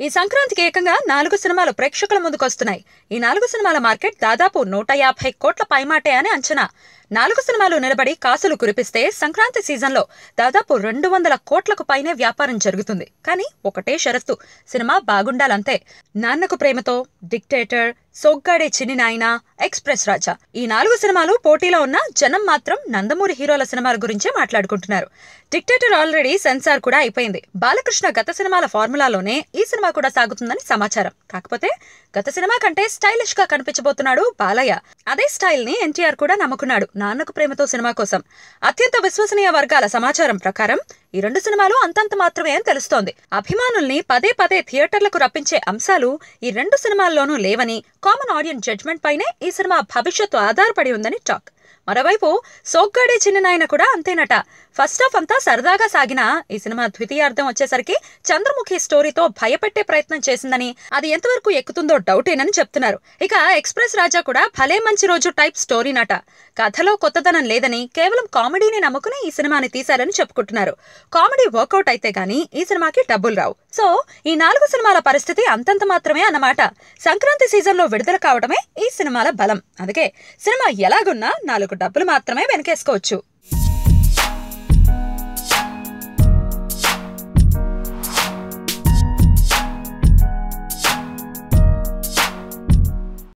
ఈ సంక్రాంతికి ఏకంగా నాలుగు సినిమాలు ప్రేక్షకుల ముందుకొస్తున్నాయి ఈ నాలుగు సినిమాల మార్కెట్ దాదాపు నూట యాభై కోట్ల పైమాటే అని అంచనా నాలుగు సినిమాలు నిలబడి కాసులు కురిపిస్తే సంక్రాంతి సీజన్లో దాదాపు రెండు వందల కోట్లకు పైనే వ్యాపారం జరుగుతుంది కానీ ఒకటే షరతు సినిమా బాగుండాలంతే నాన్నకు ప్రేమతో డిక్టేటర్ సోగ్గాడే చిన్ని నాయన ఎక్స్ప్రెస్ రాజా ఈ నాలుగు సినిమాలు పోటీలో ఉన్న జనం మాత్రం నందమూరి హీరోల సినిమాల గురించే మాట్లాడుకుంటున్నారు డిక్టేటర్ ఆల్రెడీ సెన్సార్ కూడా అయిపోయింది బాలకృష్ణ గత సినిమాల ఫార్ములాలోనే ఈ సినిమా కూడా సాగుతుందని సమాచారం కాకపోతే గత సినిమా కంటే స్టైలిష్ గా కనిపించబోతున్నాడు బాలయ్య అదే స్టైల్ ని ఎన్టీఆర్ కూడా నమ్ముకున్నాడు నాన్నకు ప్రేమతో సినిమా కోసం అత్యంత విశ్వసనీయ వర్గాల సమాచారం ప్రకారం ఈ రెండు సినిమాలు అంతంత మాత్రమే అని తెలుస్తోంది అభిమానుల్ని పదే పదే థియేటర్లకు రప్పించే అంశాలు ఈ రెండు సినిమాల్లోనూ లేవని కామన్ ఆడియన్స్ జడ్జ్మెంట్ పైనే ఈ సినిమా భవిష్యత్తు ఆధారపడి ఉందని టాక్ మరోవైపు సోగ్గాడే చిన్న నాయన కూడా అంతేనట ఫస్ట్ హాఫ్ అంతా సరదాగా సాగిన ఈ సినిమా ద్వితీయార్థం వచ్చేసరికి చంద్రముఖి స్టోరీతో భయపెట్టే ప్రయత్నం చేసిందని అది ఎంతవరకు ఎక్కుతుందో డౌటేనని చెప్తున్నారు ఇక ఎక్స్ప్రెస్ రాజా కూడా భలే మంచి రోజు టైప్ స్టోరీనట కథలో కొత్తదనం లేదని కేవలం కామెడీని నమ్ముకుని ఈ సినిమాని తీశారని చెప్పుకుంటున్నారు కామెడీ వర్కౌట్ అయితే గానీ ఈ సినిమాకి డబ్బులు రావు సో ఈ నాలుగు సినిమాల పరిస్థితి అంతంత మాత్రమే అన్నమాట సంక్రాంతి సీజన్లో విడుదల కావడమే ఈ సినిమాల బలం అందుకే సినిమా ఎలాగున్నా నాలుగు డబ్బులు మాత్రమే వెనకేసుకోవచ్చు